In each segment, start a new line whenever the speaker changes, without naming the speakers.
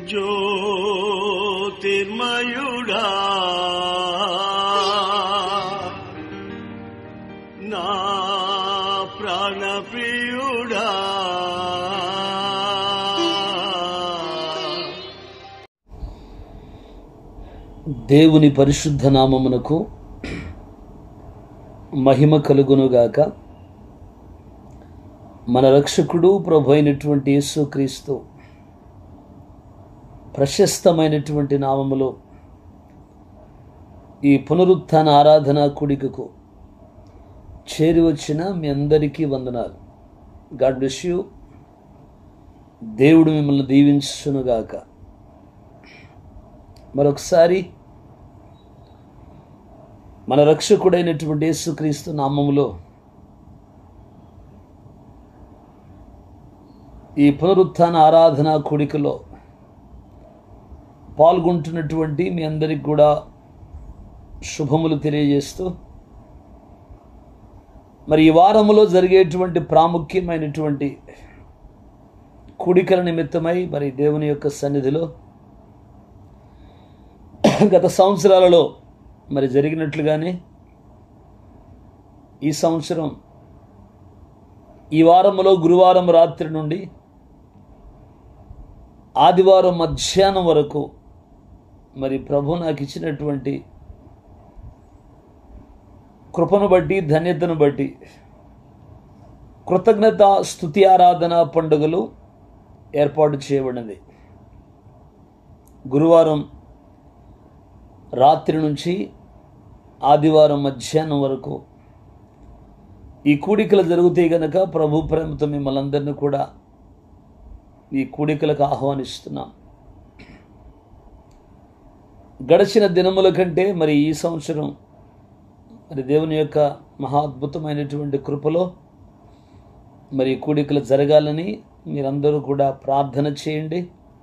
జ్యోతిర్మయుడా నా ప్రాణప్రియుడా
దేవుని పరిశుద్ధ నామమునకు మహిమ కలుగునుగాక మన రక్షకుడు ప్రభు అయినటువంటి యేసుక్రీస్తు ప్రశస్తమైనటువంటి నామములో ఈ పునరుత్థాన ఆరాధన కుడికకు చేరి వచ్చిన మీ అందరికీ వందనాలు గాడ్ బ్లెస్ యూ దేవుడు మిమ్మల్ని దీవించునుగాక మరొకసారి మన రక్షకుడైనటువంటి యేసుక్రీస్తు నామములో ఈ పునరుత్థాన ఆరాధన కూడికలో పాల్గొంటున్నటువంటి మీ అందరికి కూడా శుభములు తెలియజేస్తూ మరి ఈ వారములో జరిగేటువంటి ప్రాముఖ్యమైనటువంటి కూడికల నిమిత్తమై మరి దేవుని యొక్క సన్నిధిలో గత సంవత్సరాలలో మరి జరిగినట్లుగానే ఈ సంవత్సరం ఈ వారంలో గురువారం రాత్రి నుండి ఆదివారం మధ్యాహ్నం వరకు మరి ప్రభు నాకు ఇచ్చినటువంటి కృపను బట్టి ధన్యతను బట్టి కృతజ్ఞత స్థుతి ఆరాధన పండుగలు ఏర్పాటు చేయబడింది గురువారం రాత్రి నుంచి ఆదివారం మధ్యాహ్నం వరకు ఈ కూడికలు జరుగుతాయి గనక ప్రభు ప్రేమతో మిమ్మల్ని అందరినీ కూడా ఈ కూడికలకు ఆహ్వానిస్తున్నాం గడిచిన దినముల కంటే మరి ఈ సంవత్సరం మరి దేవుని యొక్క మహా అద్భుతమైనటువంటి కృపలో మరి ఈ కూడికలు జరగాలని మీరందరూ కూడా ప్రార్థన చేయండి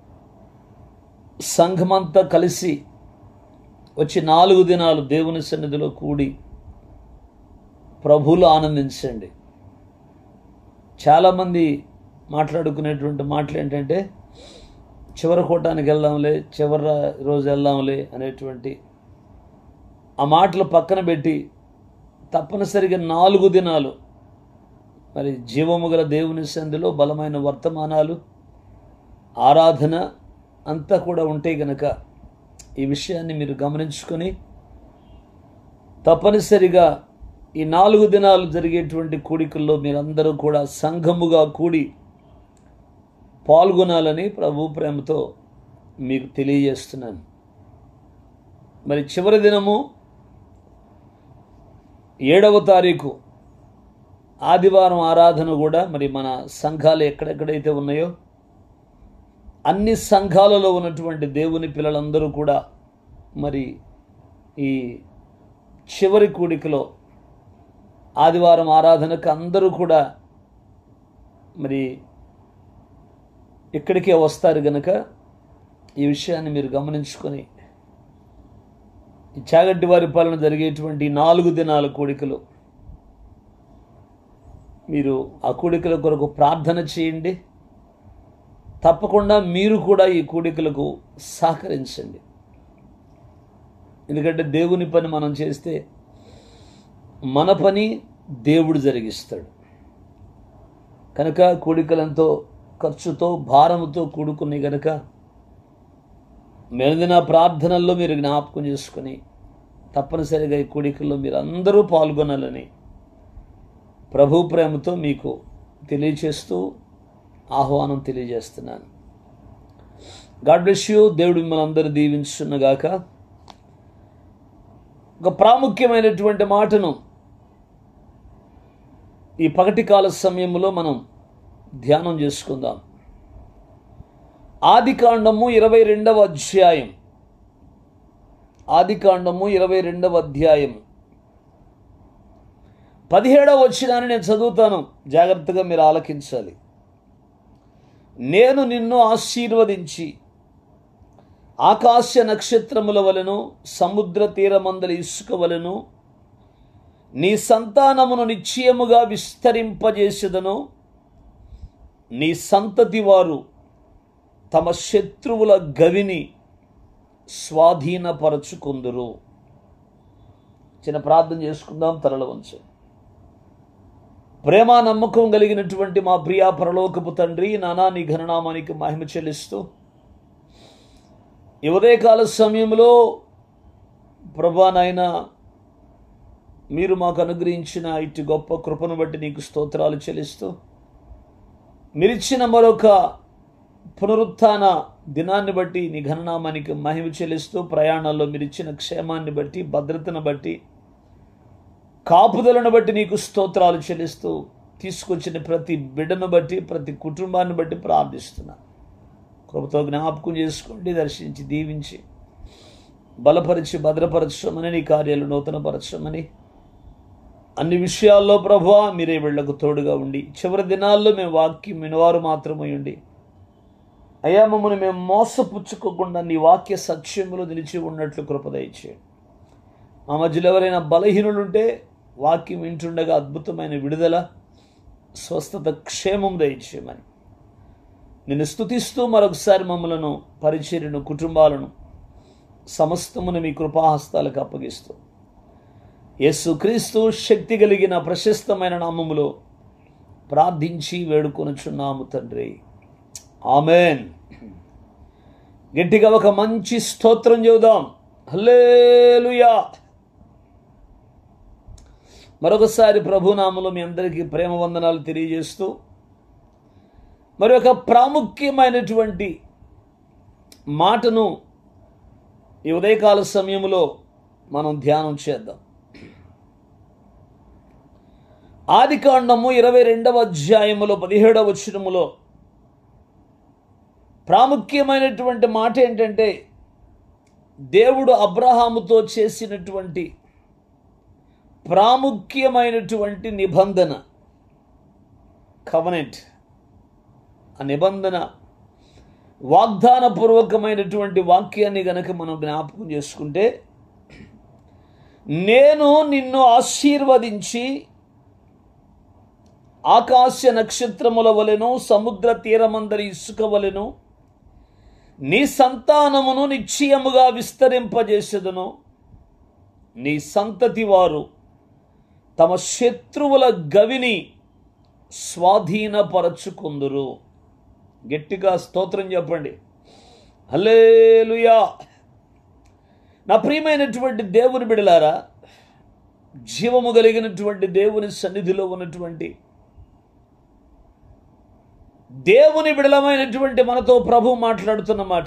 సంఘమంతా కలిసి వచ్చి నాలుగు దినాలు దేవుని సన్నిధిలో కూడి ప్రభువులు ఆనందించండి చాలామంది మాట్లాడుకునేటువంటి మాటలు ఏంటంటే చివరి కూటానికి వెళ్దాంలే చివరి రోజు వెళ్దాంలే అనేటువంటి ఆ మాటలు పక్కన పెట్టి తప్పనిసరిగా నాలుగు దినాలు మరి జీవము గల దేవుని సంధిలో బలమైన వర్తమానాలు ఆరాధన అంతా కూడా ఉంటే గనక ఈ విషయాన్ని మీరు గమనించుకొని తప్పనిసరిగా ఈ నాలుగు దినాలు జరిగేటువంటి కూడికల్లో మీరందరూ కూడా సంఘముగా కూడి పాల్గొనాలని ప్రభు ప్రేమతో మీకు తెలియజేస్తున్నాను మరి చివరి దినము ఏడవ తారీఖు ఆదివారం ఆరాధన కూడా మరి మన సంఘాలు ఎక్కడెక్కడైతే ఉన్నాయో అన్ని సంఘాలలో ఉన్నటువంటి దేవుని పిల్లలందరూ కూడా మరి ఈ చివరి కూడికలో ఆదివారం ఆరాధనకు అందరూ కూడా మరి ఇక్కడికే వస్తారు గనక ఈ విషయాన్ని మీరు గమనించుకొని ఈ చాగంటి వారి పాలన జరిగేటువంటి నాలుగు దినాల కూడికలు మీరు ఆ కూడికల కొరకు ప్రార్థన చేయండి తప్పకుండా మీరు కూడా ఈ కూడికలకు సహకరించండి ఎందుకంటే దేవుని పని మనం చేస్తే మన పని దేవుడు జరిగిస్తాడు కనుక కూడికలంతో ఖర్చుతో భారముతో కూడుకున్నాయి కనుక మెరుదిన ప్రార్థనల్లో మీరు జ్ఞాపకం చేసుకుని తప్పనిసరిగా ఈ కూడికల్లో మీరు అందరూ పాల్గొనాలని ప్రభు ప్రేమతో మీకు తెలియచేస్తూ ఆహ్వానం తెలియజేస్తున్నాను గాడ్ బ్లెస్ యూ దేవుడు మిమ్మల్ని అందరూ దీవించున్నగాక ఒక ప్రాముఖ్యమైనటువంటి మాటను ఈ పగటి కాల సమయంలో మనం ధ్యానం చేసుకుందాం ఆది కాండము ఇరవై రెండవ అధ్యాయం ఆది కాండము ఇరవై రెండవ అధ్యాయం పదిహేడవ వచ్చినాన్ని నేను చదువుతాను జాగ్రత్తగా మీరు ఆలకించాలి నేను నిన్ను ఆశీర్వదించి ఆకాశ నక్షత్రముల వలెను సముద్ర తీరమందలి ఇసుక వలెను నీ సంతానమును నిశ్చయముగా విస్తరింపజేసేదను నీ సంతతి వారు తమ శత్రువుల గవిని స్వాధీనపరచుకుందురు చిన్న ప్రార్థన చేసుకుందాం తరల వంచు ప్రేమ నమ్మకం కలిగినటువంటి మా ప్రియా పరలోకపు తండ్రి నానా నీ ఘననామానికి మహిమ చెల్లిస్తూ ఈ ఉదయకాల సమయంలో ప్రభా నాయన మీరు మాకు అనుగ్రహించిన ఇటు గొప్ప కృపను బట్టి నీకు స్తోత్రాలు చెల్లిస్తూ మీరిచ్చిన మరొక పునరుత్థాన దినాన్ని బట్టి నీ ఘననామానికి మహిమ చెల్లిస్తూ ప్రయాణాల్లో మీరిచ్చిన క్షేమాన్ని బట్టి భద్రతను బట్టి కాపుదలను బట్టి నీకు స్తోత్రాలు చెల్లిస్తూ తీసుకొచ్చిన ప్రతి బిడ్డను బట్టి ప్రతి కుటుంబాన్ని బట్టి ప్రార్థిస్తున్నా కృపతో జ్ఞాపకం చేసుకోండి దర్శించి దీవించి బలపరిచి భద్రపరచమని నీ కార్యాలు నూతనపరచమని అన్ని విషయాల్లో ప్రభా మీరే వీళ్లకు తోడుగా ఉండి చివరి దినాల్లో మేము వాక్యం వినవారు మాత్రమై ఉండి అయ్యా మమ్మల్ని మేము మోసపుచ్చుకోకుండా నీ వాక్య సత్యములో నిలిచి ఉన్నట్లు కృప దయచేయండి మా మధ్యలో ఎవరైనా బలహీనులుంటే వాక్యం వింటుండగా అద్భుతమైన విడుదల స్వస్థత క్షేమం దయచేయమని నిన్ను స్తుతిస్తూ మరొకసారి మమ్మలను పరిచర్యను కుటుంబాలను సమస్తమును మీ కృపాహస్తాలకు అప్పగిస్తూ యేసుక్రీస్తు శక్తి కలిగిన ప్రశస్తమైన నామములో ప్రార్థించి వేడుకొనుచున్నాము తండ్రి ఆమెన్ గట్టిగా ఒక మంచి స్తోత్రం చెబుదాం హల్లేలుయా మరొకసారి ప్రభునామలో మీ అందరికీ ప్రేమ వందనాలు తెలియజేస్తూ మరి ఒక ప్రాముఖ్యమైనటువంటి మాటను ఈ ఉదయకాల సమయంలో మనం ధ్యానం చేద్దాం ఆది కాండము ఇరవై రెండవ అధ్యాయములో పదిహేడవ వచనములో ప్రాముఖ్యమైనటువంటి మాట ఏంటంటే దేవుడు అబ్రహాముతో చేసినటువంటి ప్రాముఖ్యమైనటువంటి నిబంధన కవనెంట్ ఆ నిబంధన వాగ్దానపూర్వకమైనటువంటి వాక్యాన్ని గనక మనం జ్ఞాపకం చేసుకుంటే నేను నిన్ను ఆశీర్వదించి ఆకాశ నక్షత్రముల వలెను సముద్ర తీరమందరి ఇసుక వలెను నీ సంతానమును నిశ్చయముగా విస్తరింపజేసేదను నీ సంతతి వారు తమ శత్రువుల గవిని స్వాధీనపరచుకుందురు గట్టిగా స్తోత్రం చెప్పండి హల్లేలుయా నా ప్రియమైనటువంటి దేవుని బిడలారా జీవము కలిగినటువంటి దేవుని సన్నిధిలో ఉన్నటువంటి దేవుని బిడలమైనటువంటి మనతో ప్రభు మాట్లాడుతున్న మాట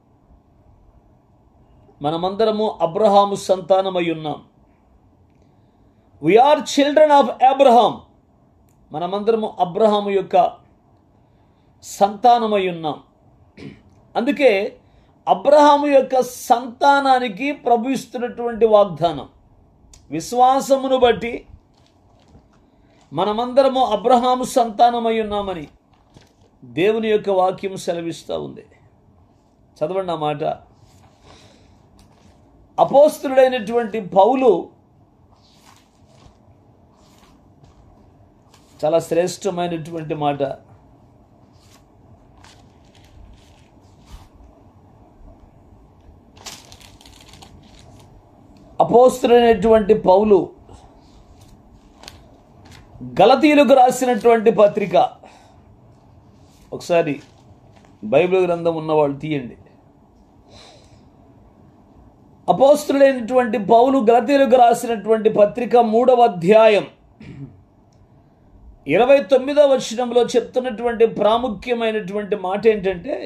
మనమందరము అబ్రహాము సంతానమై ఉన్నాం వీఆర్ చిల్డ్రన్ ఆఫ్ అబ్రహాం మనమందరము అబ్రహాము యొక్క సంతానమై ఉన్నాం అందుకే అబ్రహాము యొక్క సంతానానికి ప్రభు ఇస్తున్నటువంటి వాగ్దానం విశ్వాసమును బట్టి మనమందరము అబ్రహాము సంతానమై ఉన్నామని దేవుని యొక్క వాక్యం సెలవిస్తూ ఉంది చదవండి ఆ మాట అపోస్తుడైనటువంటి పౌలు చాలా శ్రేష్టమైనటువంటి మాట అపోస్తుడైనటువంటి పౌలు గలతీయులకు రాసినటువంటి పత్రిక ఒకసారి బైబిల్ గ్రంథం ఉన్నవాళ్ళు తీయండి అపోస్తుడైనటువంటి పౌలు గలతీయులకు రాసినటువంటి పత్రిక మూడవ అధ్యాయం ఇరవై తొమ్మిదవ వచనంలో చెప్తున్నటువంటి ప్రాముఖ్యమైనటువంటి మాట ఏంటంటే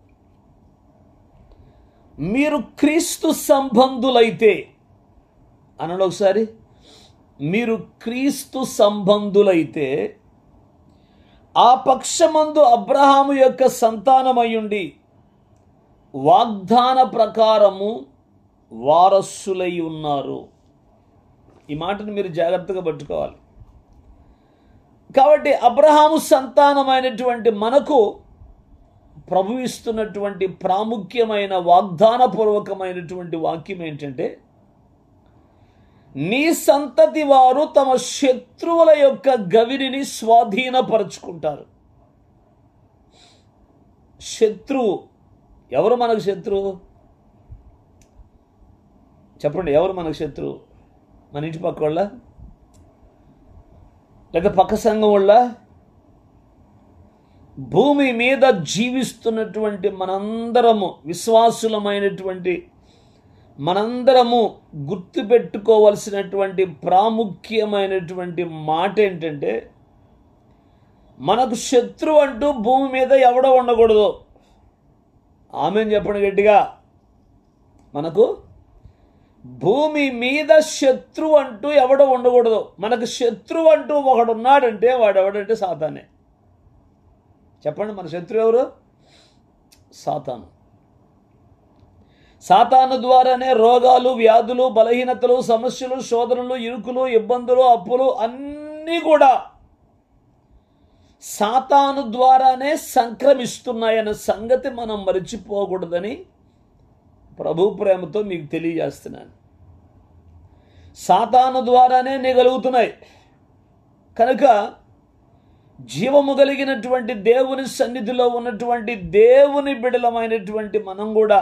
మీరు క్రీస్తు సంబంధులైతే అనండి ఒకసారి మీరు క్రీస్తు సంబంధులైతే ఆ పక్షమందు అబ్రహాము యొక్క సంతానమయ్యుండి వాగ్దాన ప్రకారము వారసులై ఉన్నారు ఈ మాటను మీరు జాగ్రత్తగా పట్టుకోవాలి కాబట్టి అబ్రహాము సంతానమైనటువంటి మనకు ప్రభు ఇస్తున్నటువంటి ప్రాముఖ్యమైన వాగ్దానపూర్వకమైనటువంటి వాక్యం ఏంటంటే నీ సంతతి వారు తమ శత్రువుల యొక్క గవిని స్వాధీనపరుచుకుంటారు శత్రువు ఎవరు మనకు శత్రువు చెప్పండి ఎవరు మనకు శత్రువు మన ఇంటి పక్క వాళ్ళ లేదా పక్క సంఘం వాళ్ళ భూమి మీద జీవిస్తున్నటువంటి మనందరము విశ్వాసులమైనటువంటి మనందరము గుర్తుపెట్టుకోవలసినటువంటి ప్రాముఖ్యమైనటువంటి మాట ఏంటంటే మనకు శత్రువు అంటూ భూమి మీద ఎవడో ఉండకూడదు ఆమెను చెప్పండి గట్టిగా మనకు భూమి మీద శత్రువు అంటూ ఎవడో ఉండకూడదు మనకు శత్రువు అంటూ ఒకడు ఉన్నాడంటే వాడు ఎవడంటే సాతానే చెప్పండి మన శత్రువు ఎవరు సాతాను సాతాను ద్వారానే రోగాలు వ్యాధులు బలహీనతలు సమస్యలు శోధనలు ఇరుకులు ఇబ్బందులు అప్పులు అన్నీ కూడా సాతాను ద్వారానే సంక్రమిస్తున్నాయన్న సంగతి మనం మరిచిపోకూడదని ప్రభు ప్రేమతో మీకు తెలియజేస్తున్నాను సాతాను ద్వారానే నిగలుగుతున్నాయి కనుక జీవము కలిగినటువంటి దేవుని సన్నిధిలో ఉన్నటువంటి దేవుని బిడలమైనటువంటి మనం కూడా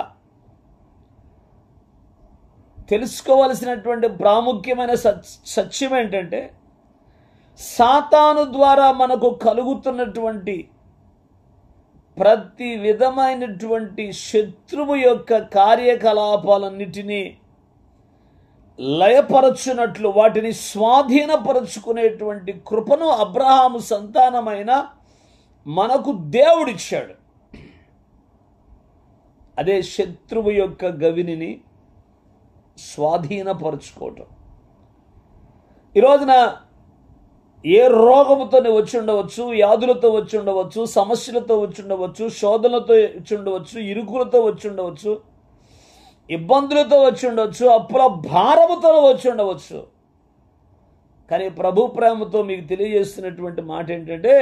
తెలుసుకోవలసినటువంటి ప్రాముఖ్యమైన సత్ సత్యం ఏంటంటే సాతాను ద్వారా మనకు కలుగుతున్నటువంటి ప్రతి విధమైనటువంటి శత్రువు యొక్క కార్యకలాపాలన్నిటినీ లయపరచునట్లు వాటిని స్వాధీనపరచుకునేటువంటి కృపను అబ్రహాము సంతానమైన మనకు దేవుడిచ్చాడు అదే శత్రువు యొక్క గవినిని స్వాధీనపరచుకోవటం ఈ రోజున ఏ రోగముతో నువ్వు వచ్చి ఉండవచ్చు వ్యాధులతో వచ్చి ఉండవచ్చు సమస్యలతో వచ్చి ఉండవచ్చు శోధనలతో వచ్చి ఉండవచ్చు ఇరుకులతో వచ్చి ఉండవచ్చు ఇబ్బందులతో వచ్చి ఉండవచ్చు అప్పుల భారముతో వచ్చి ఉండవచ్చు కానీ ప్రభు ప్రేమతో మీకు తెలియజేస్తున్నటువంటి మాట ఏంటంటే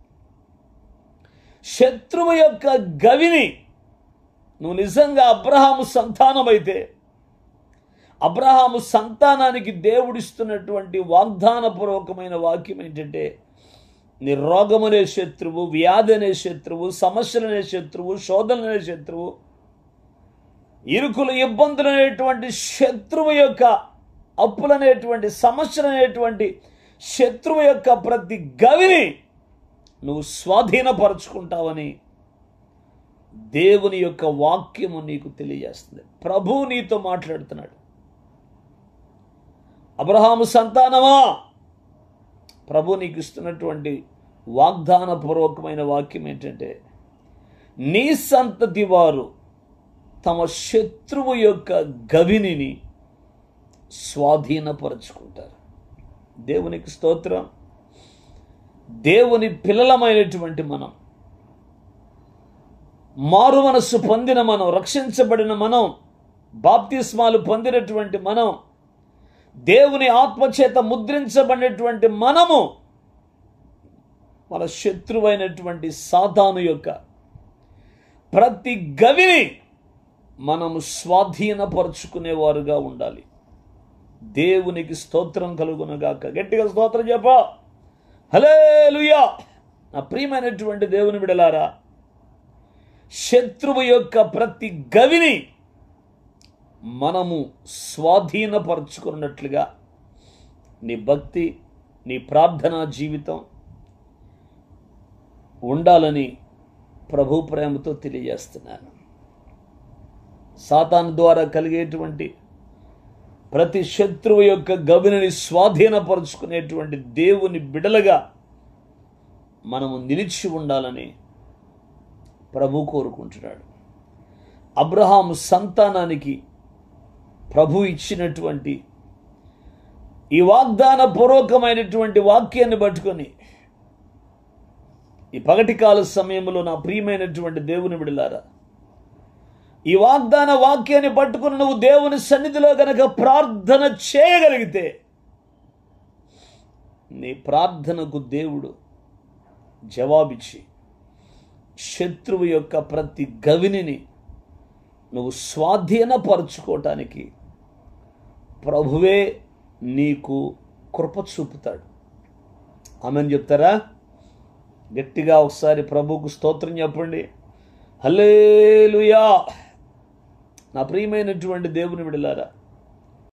శత్రువు యొక్క గవిని నువ్వు నిజంగా అబ్రహాము సంతానమైతే అబ్రహాము సంతానానికి దేవుడిస్తున్నటువంటి వాగ్దానపూర్వకమైన వాక్యం ఏంటంటే నీ రోగమనే శత్రువు వ్యాధి అనే శత్రువు సమస్యలనే శత్రువు శోధనలనే శత్రువు ఇరుకులు ఇబ్బందులు అనేటువంటి శత్రువు యొక్క అప్పులనేటువంటి సమస్యలు అనేటువంటి శత్రువు యొక్క ప్రతి గవిని నువ్వు స్వాధీనపరచుకుంటావని దేవుని యొక్క వాక్యము నీకు తెలియజేస్తుంది ప్రభు నీతో మాట్లాడుతున్నాడు అబ్రహాము సంతానమా ప్రభు నీకు ఇస్తున్నటువంటి వాగ్దానపూర్వకమైన వాక్యం ఏంటంటే నీ సంతతి వారు తమ శత్రువు యొక్క గవినిని స్వాధీనపరుచుకుంటారు దేవునికి స్తోత్రం దేవుని పిల్లలమైనటువంటి మనం మారు మనస్సు పొందిన మనం రక్షించబడిన మనం బాప్తిస్మాలు పొందినటువంటి మనం దేవుని ఆత్మచేత ముద్రించబడినటువంటి మనము మన శత్రువైనటువంటి సాతాను యొక్క ప్రతి గవిని మనము స్వాధీనపరుచుకునేవారుగా ఉండాలి దేవునికి స్తోత్రం కలుగునగాక గట్టిగా స్తోత్రం చెప్ప హలే నా ప్రియమైనటువంటి దేవుని బిడలారా శత్రువు యొక్క ప్రతి గవిని మనము స్వాధీనపరచుకున్నట్లుగా నీ భక్తి నీ ప్రార్థనా జీవితం ఉండాలని ప్రభు ప్రేమతో తెలియజేస్తున్నాను సాతాను ద్వారా కలిగేటువంటి ప్రతి శత్రువు యొక్క గవిని స్వాధీనపరుచుకునేటువంటి దేవుని బిడలుగా మనము నిలిచి ఉండాలని ప్రభు కోరుకుంటున్నాడు అబ్రహాము సంతానానికి ప్రభు ఇచ్చినటువంటి ఈ వాగ్దాన పూర్వకమైనటువంటి వాక్యాన్ని పట్టుకొని ఈ పగటి కాల సమయంలో నా ప్రియమైనటువంటి దేవుని విడలారా ఈ వాగ్దాన వాక్యాన్ని పట్టుకుని నువ్వు దేవుని సన్నిధిలో గనక ప్రార్థన చేయగలిగితే నీ ప్రార్థనకు దేవుడు జవాబిచ్చి శత్రువు యొక్క ప్రతి గవినిని నువ్వు స్వాధీనపరుచుకోవటానికి ప్రభువే నీకు కృప చూపుతాడు ఆమెను చెప్తారా గట్టిగా ఒకసారి ప్రభువుకు స్తోత్రం చెప్పండి హల్లేలుయా నా ప్రియమైనటువంటి దేవుని విడలారా